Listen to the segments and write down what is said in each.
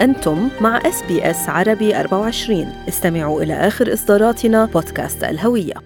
أنتم مع اس بي اس عربي 24 استمعوا إلى آخر إصداراتنا بودكاست الهوية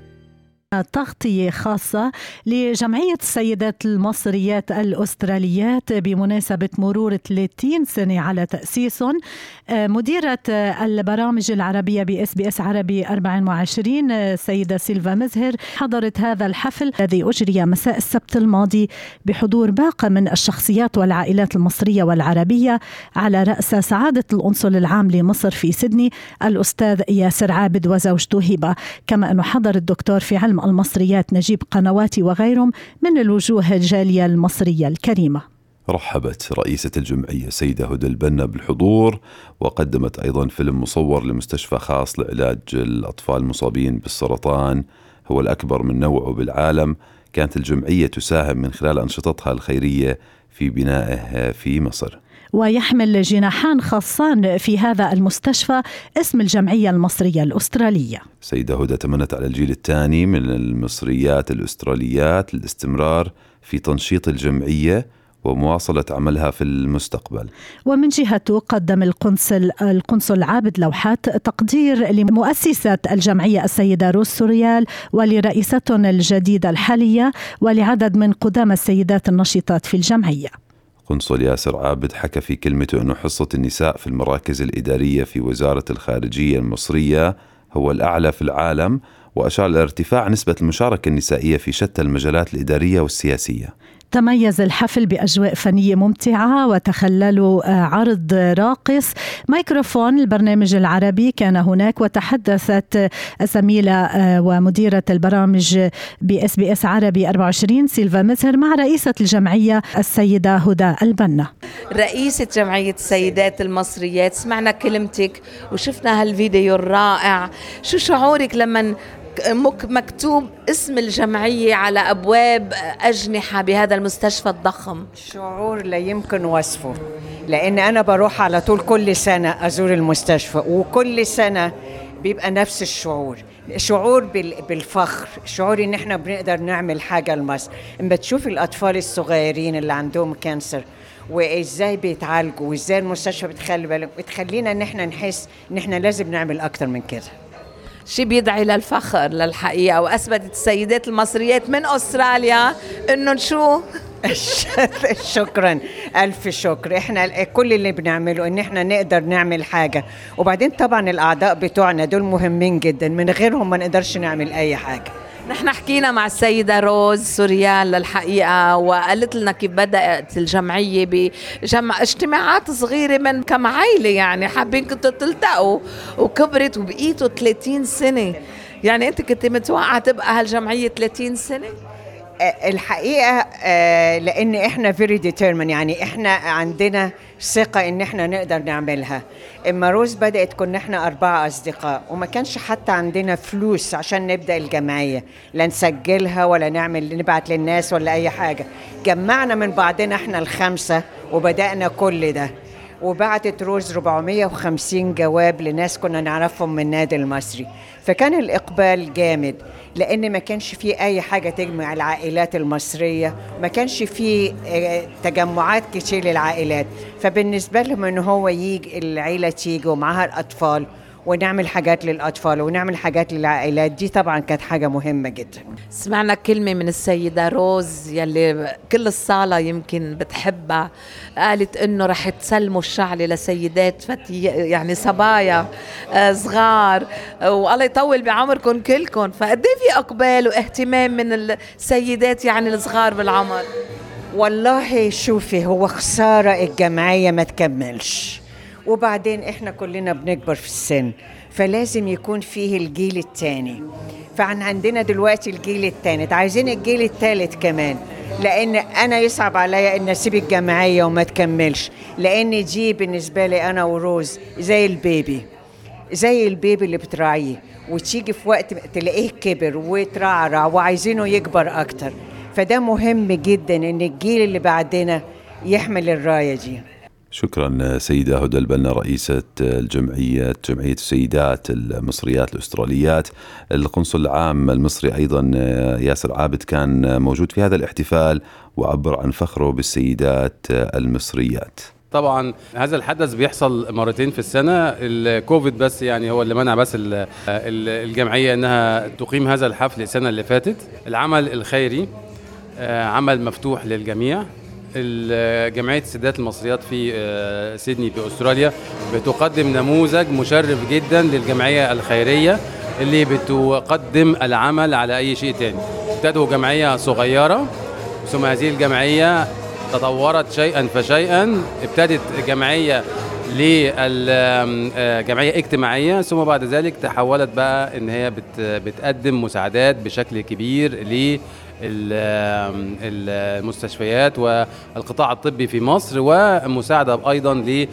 تغطية خاصة لجمعية السيدات المصريات الأستراليات بمناسبة مرور 30 سنة على تأسيسهم آه، مديرة البرامج العربية بإس بي إس عربي 24 السيدة سيلفا مزهر حضرت هذا الحفل الذي أجري مساء السبت الماضي بحضور باقة من الشخصيات والعائلات المصرية والعربية على رأس سعادة القنصل العام لمصر في سيدني الأستاذ ياسر عابد وزوجته هبة كما أنه حضر الدكتور في علم المصريات نجيب قنواتي وغيرهم من الوجوه الجالية المصرية الكريمة رحبت رئيسة الجمعية سيدة هدى البنا بالحضور وقدمت أيضا فيلم مصور لمستشفى خاص لعلاج الأطفال المصابين بالسرطان هو الأكبر من نوعه بالعالم كانت الجمعية تساهم من خلال أنشطتها الخيرية في بنائه في مصر ويحمل جناحان خاصان في هذا المستشفى اسم الجمعية المصرية الأسترالية سيدة هدى تمنت على الجيل الثاني من المصريات الأستراليات الاستمرار في تنشيط الجمعية ومواصلة عملها في المستقبل ومن جهته قدم القنصل القنصل عابد لوحات تقدير لمؤسسة الجمعية السيدة روس سوريال ولرئيستهم الجديدة الحالية ولعدد من قدام السيدات النشطات في الجمعية قنصل ياسر عابد حكى في كلمته أن حصة النساء في المراكز الإدارية في وزارة الخارجية المصرية هو الأعلى في العالم وأشار إلى ارتفاع نسبة المشاركة النسائية في شتى المجالات الإدارية والسياسية تميز الحفل بأجواء فنية ممتعة وتخللوا آه، عرض راقص ميكروفون البرنامج العربي كان هناك وتحدثت الزميلة آه، ومديرة البرامج بإس بي إس عربي 24 سيلفا مزهر مع رئيسة الجمعية السيدة هدى البنا رئيسة جمعية السيدات المصريات سمعنا كلمتك وشفنا هالفيديو الرائع شو شعورك لما مكتوب اسم الجمعية على أبواب أجنحة بهذا المستشفى الضخم شعور لا يمكن وصفه لأن أنا بروح على طول كل سنة أزور المستشفى وكل سنة بيبقى نفس الشعور شعور بالفخر شعور ان احنا بنقدر نعمل حاجه لمصر اما تشوف الاطفال الصغيرين اللي عندهم كانسر وازاي بيتعالجوا وازاي المستشفى بتخلي بالك بتخلينا ان احنا نحس ان احنا لازم نعمل اكتر من كده شيء بيدعي للفخر للحقيقه واثبتت السيدات المصريات من استراليا انه شو شكرا الف شكر احنا كل اللي بنعمله ان احنا نقدر نعمل حاجه وبعدين طبعا الاعضاء بتوعنا دول مهمين جدا من غيرهم ما نقدرش نعمل اي حاجه نحن حكينا مع السيدة روز سوريال للحقيقة وقالت لنا كيف بدأت الجمعية بجمع اجتماعات صغيرة من كم عائلة يعني حابين كنتوا تلتقوا وكبرت وبقيتوا 30 سنة يعني أنت كنت متوقعة تبقى هالجمعية 30 سنة؟ الحقيقه آه، لان احنا فيري ديترمن يعني احنا عندنا ثقه ان احنا نقدر نعملها اما روز بدات كنا احنا اربعه اصدقاء وما كانش حتى عندنا فلوس عشان نبدا الجمعيه لا نسجلها ولا نعمل نبعت للناس ولا اي حاجه جمعنا من بعضنا احنا الخمسه وبدانا كل ده وبعتت روز 450 جواب لناس كنا نعرفهم من النادي المصري فكان الإقبال جامد لأن ما كانش في أي حاجة تجمع العائلات المصرية ما كانش في آه، تجمعات كتير للعائلات فبالنسبة لهم إن هو يجي العيلة تيجي ومعها الأطفال ونعمل حاجات للأطفال ونعمل حاجات للعائلات دي طبعا كانت حاجة مهمة جدا سمعنا كلمة من السيدة روز يلي كل الصالة يمكن بتحبها قالت انه رح تسلموا الشعلة لسيدات فتي يعني صبايا آه، صغار والله يطول بعمركم كلكم فقد إيه في اقبال واهتمام من السيدات يعني الصغار بالعمر والله شوفي هو خسارة الجمعية ما تكملش وبعدين احنا كلنا بنكبر في السن فلازم يكون فيه الجيل الثاني فعن عندنا دلوقتي الجيل الثالث عايزين الجيل الثالث كمان لان انا يصعب عليا ان اسيب الجمعيه وما تكملش لان دي بالنسبه لي انا وروز زي البيبي زي البيبي اللي بتراعيه وتيجي في وقت تلاقيه كبر وترعرع وعايزينه يكبر اكتر فده مهم جدا ان الجيل اللي بعدنا يحمل الرايه دي شكرا سيدة هدى البنا رئيسة الجمعية جمعية السيدات المصريات الأستراليات القنصل العام المصري أيضا ياسر عابد كان موجود في هذا الاحتفال وعبر عن فخره بالسيدات المصريات طبعا هذا الحدث بيحصل مرتين في السنه الكوفيد بس يعني هو اللي منع بس الجمعيه انها تقيم هذا الحفل السنه اللي فاتت العمل الخيري آه، عمل مفتوح للجميع جمعيه السيدات المصريات في آه، سيدني في استراليا بتقدم نموذج مشرف جدا للجمعيه الخيريه اللي بتقدم العمل على اي شيء تاني ابتدوا جمعيه صغيره ثم هذه الجمعيه تطورت شيئا فشيئا ابتدت جمعيه للجمعيه آه، اجتماعيه ثم بعد ذلك تحولت بقى ان هي بتقدم مساعدات بشكل كبير ل المستشفيات والقطاع الطبي في مصر ومساعده ايضا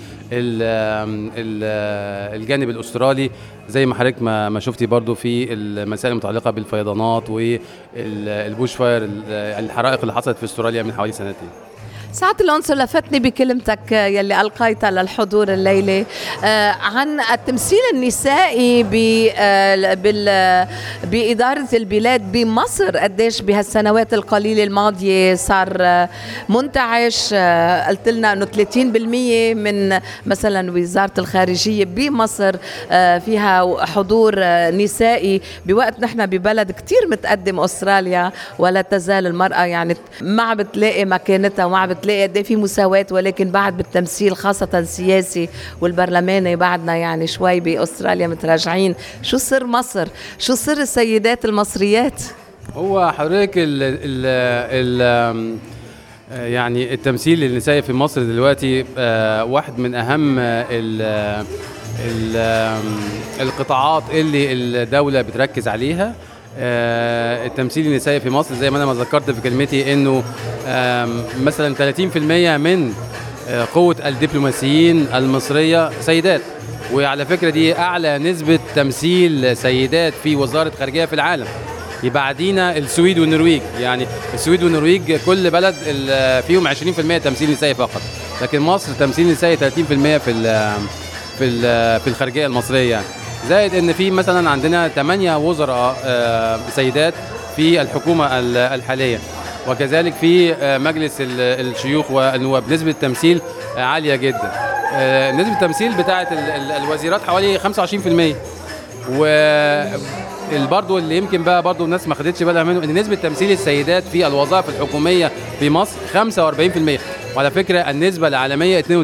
للجانب الاسترالي زي ما حضرتك ما شفتي برضو في المسائل المتعلقه بالفيضانات والبوش فاير الحرائق اللي حصلت في استراليا من حوالي سنتين سعادة الأنصر لفتني بكلمتك يلي ألقيتها للحضور الليلة آه، عن التمثيل النسائي آه، بإدارة البلاد بمصر قديش بهالسنوات القليلة الماضية صار آه، منتعش قلت لنا أنه 30% من مثلا وزارة الخارجية بمصر فيها حضور نسائي بوقت نحن ببلد كتير متقدم أستراليا ولا تزال المرأة يعني ما بتلاقي مكانتها وما بتلاقي قد إيه في مساواة ولكن بعد بالتمثيل خاصة السياسي والبرلماني بعدنا يعني شوي بأستراليا متراجعين شو سر مصر شو سر السيدات المصريات هو حضرتك ال ال ال يعني التمثيل النسائي في مصر دلوقتي آه، واحد من اهم ال ال القطاعات اللي الدوله بتركز عليها آه، التمثيل النسائي في مصر زي ما انا ما ذكرت في كلمتي انه مثلا 30% من آه، قوة الدبلوماسيين المصرية سيدات وعلى فكرة دي أعلى نسبة تمثيل سيدات في وزارة خارجية في العالم بعدينا السويد والنرويج يعني السويد والنرويج كل بلد فيهم 20% تمثيل نسائي فقط لكن مصر تمثيل نسائي 30% في في في الخارجيه المصريه يعني زائد ان في مثلا عندنا 8 وزراء آه، سيدات في الحكومه الحاليه وكذلك في آه، مجلس الشيوخ والنواب نسبه التمثيل عاليه جدا آه، نسبه التمثيل بتاعه الوزيرات حوالي 25% و برضه اللي يمكن بقى برضه الناس ما خدتش بالها منه ان نسبه تمثيل السيدات في الوظائف الحكوميه في مصر 45% وعلى فكره النسبه العالميه 32%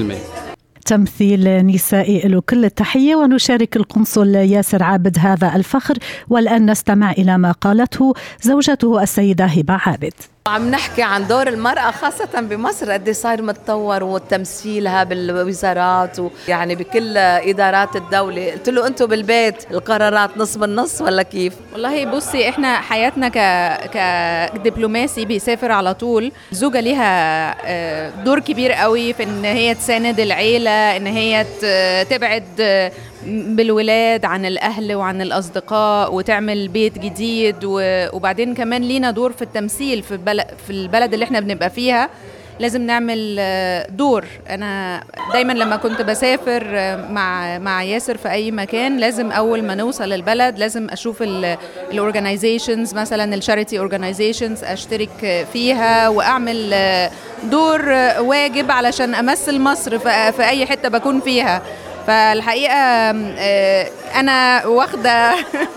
تمثيل نسائي له كل التحية ونشارك القنصل ياسر عابد هذا الفخر والآن نستمع إلى ما قالته زوجته السيدة هبة عابد عم نحكي عن دور المرأة خاصة بمصر قد إيه صار متطور وتمثيلها بالوزارات ويعني بكل إدارات الدولة قلت له أنتم بالبيت القرارات نص بالنص ولا كيف؟ والله بصي إحنا حياتنا ك... كدبلوماسي بيسافر على طول زوجة ليها آه، دور كبير قوي في إن هي تساند العيلة إن هي تبعد بالولاد عن الاهل وعن الاصدقاء وتعمل بيت جديد وبعدين كمان لينا دور في التمثيل في البلد في البلد اللي احنا بنبقى فيها لازم نعمل آه، دور انا دايما لما كنت بسافر آه، مع مع ياسر في اي مكان لازم اول ما نوصل البلد لازم اشوف الاورجنايزيشنز مثلا الشاريتي اورجنايزيشنز اشترك فيها واعمل آه، دور واجب علشان امثل مصر في اي حته بكون فيها فالحقيقه آه، انا واخده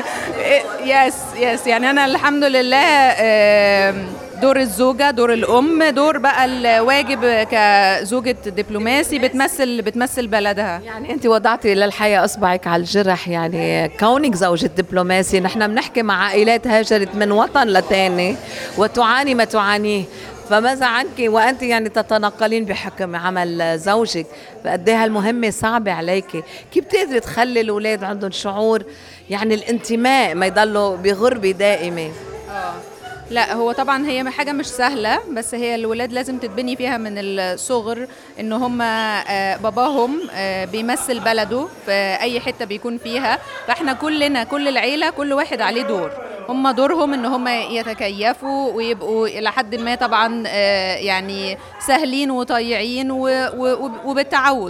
يس يس يعني انا الحمد لله دور الزوجة دور الأم دور بقى الواجب كزوجة دبلوماسي بتمثل بتمثل بلدها يعني أنت وضعتي للحياة إصبعك على الجرح يعني كونك زوجة دبلوماسي نحن بنحكي مع عائلات هاجرت من وطن لتاني وتعاني ما تعانيه فماذا عنك وانت يعني تتنقلين بحكم عمل زوجك فقد ايه هالمهمه صعبه عليك كيف بتقدري تخلي الاولاد عندهم شعور يعني الانتماء ما يضلوا بغربه دائمه اه لا هو طبعا هي حاجه مش سهله بس هي الولاد لازم تتبني فيها من الصغر ان هم آه، باباهم آه، بيمثل بلده في اي حته بيكون فيها فاحنا كلنا كل العيله كل واحد عليه دور هم دورهم ان هم يتكيفوا ويبقوا الى حد ما طبعا آه، يعني سهلين وطيعين وبالتعود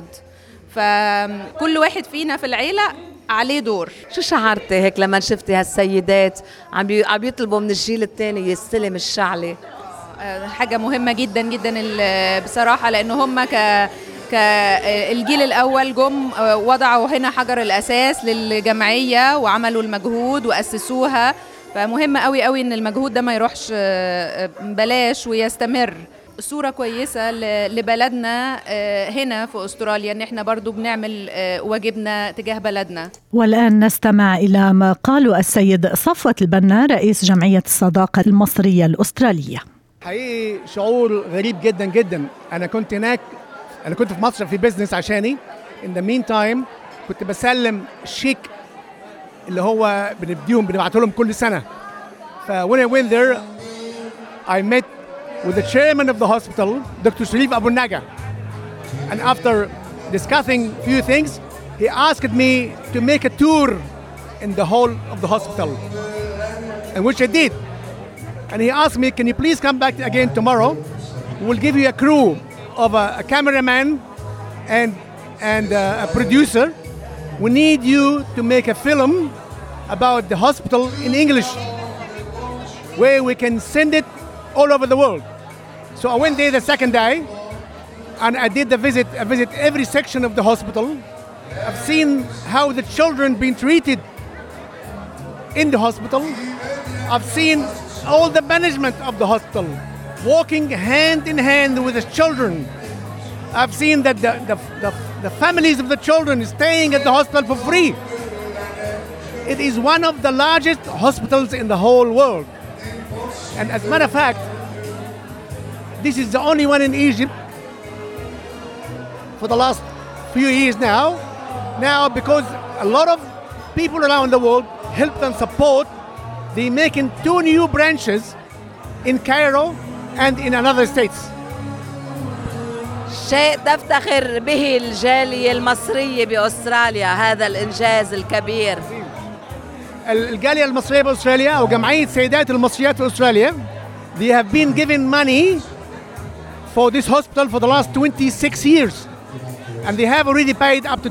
فكل واحد فينا في العيله عليه دور شو شعرتي هيك لما شفتي هالسيدات عم عم يطلبوا من الجيل الثاني يستلم الشعله آه، حاجه مهمه جدا جدا بصراحه لان هم ك كالجيل الاول جم آه، وضعوا هنا حجر الاساس للجمعيه وعملوا المجهود واسسوها فمهم قوي قوي ان المجهود ده ما يروحش آه، آه، بلاش ويستمر صورة كويسة ل- لبلدنا آه، هنا في أستراليا إن إحنا برضو بنعمل آه، واجبنا تجاه بلدنا والآن نستمع إلى ما قاله السيد صفوة البنا رئيس جمعية الصداقة المصرية الأسترالية حقيقي شعور غريب جدا جدا انا كنت هناك انا كنت في مصر في بيزنس عشاني in the meantime كنت بسلم شيك اللي هو بنديهم بنبعته لهم كل سنه ف when I went there I met with the chairman of the hospital Dr. Sharif Abu Naga and after discussing few things he asked me to make a tour in the whole of the hospital and which I did and he asked me, "Can you please come back again tomorrow? We'll give you a crew of a, a cameraman and and uh, a producer. We need you to make a film about the hospital in English, where we can send it all over the world." So I went there the second day, and I did the visit. I visit every section of the hospital. I've seen how the children been treated in the hospital. I've seen all the management of the hospital walking hand in hand with the children. I've seen that the, the, the, the families of the children staying at the hospital for free. It is one of the largest hospitals in the whole world. And as a matter of fact, this is the only one in Egypt for the last few years now. Now, because a lot of people around the world help and support, they're making two new branches in Cairo and in another states. شيء تفتخر به الجالية المصرية بأستراليا هذا الإنجاز الكبير الجالية المصرية بأستراليا أو جمعية سيدات المصريات في أستراليا they have been given money for this hospital for the last 26 years and they have already paid up to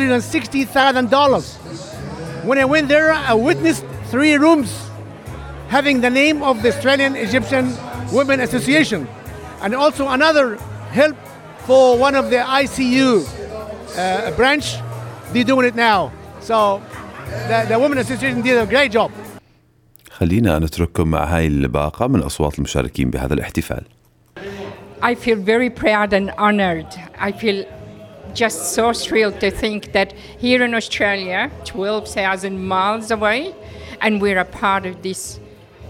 $260,000 when I went there I witnessed three rooms having the name of the Australian Egyptian Women Association and also another help for one of the ICU uh, branch they're doing it now so the, the Women Association did a great job خلينا نترككم مع هاي الباقة من أصوات المشاركين بهذا الاحتفال I feel very proud and honored. I feel just so thrilled to think that here in Australia, 12,000 miles away, and we're a part of this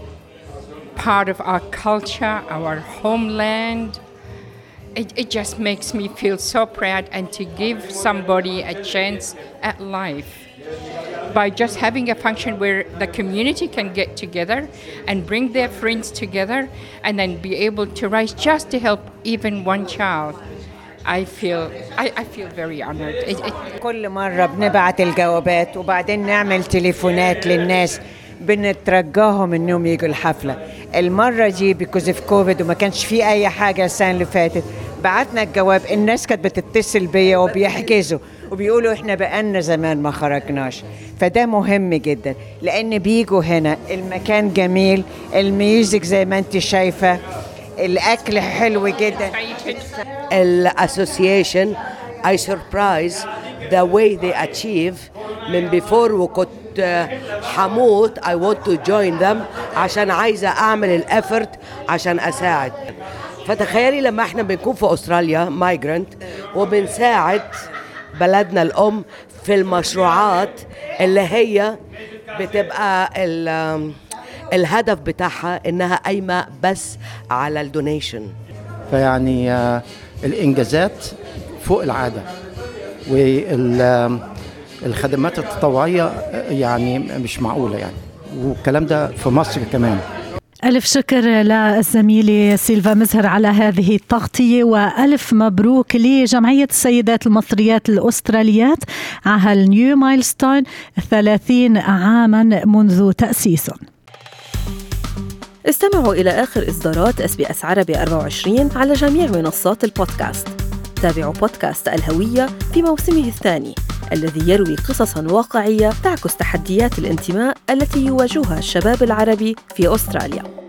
part of our culture, our homeland. It, it just makes me feel so proud and to give somebody a chance at life by just having a function where the community can get together and bring their friends together and then be able to rise just to help even one child. I feel I, I feel very honored. It, it, كل مرة بنبعت الجوابات وبعدين نعمل تليفونات للناس بنترجاهم انهم يجوا الحفلة المرة دي بيكوز اوف كوفيد وما كانش في اي حاجة السنة اللي فاتت بعتنا الجواب الناس كانت بتتصل بيا وبيحجزوا وبيقولوا احنا بقالنا زمان ما خرجناش فده مهم جدا لان بيجوا هنا المكان جميل الميوزك زي ما انت شايفة الاكل حلو جدا الاسوسيشن I surprise the way they achieve من before وكنت حموت I want to join them عشان عايزة أعمل الافورت عشان أساعد فتخيلي لما احنا بنكون في أستراليا مايجرانت وبنساعد بلدنا الأم في المشروعات اللي هي بتبقى ال- الهدف بتاعها إنها قايمة بس على الدونيشن فيعني آه، الانجازات فوق العاده والخدمات التطوعيه آه، يعني مش معقوله يعني والكلام ده في مصر كمان ألف شكر للزميلة سيلفا مزهر على هذه التغطية وألف مبروك لجمعية السيدات المصريات الأستراليات على النيو مايلستون 30 عاما منذ تأسيسهم استمعوا إلى آخر إصدارات اس بي اس عربي 24 على جميع منصات البودكاست تابعوا بودكاست الهوية في موسمه الثاني الذي يروي قصصا واقعية تعكس تحديات الانتماء التي يواجهها الشباب العربي في أستراليا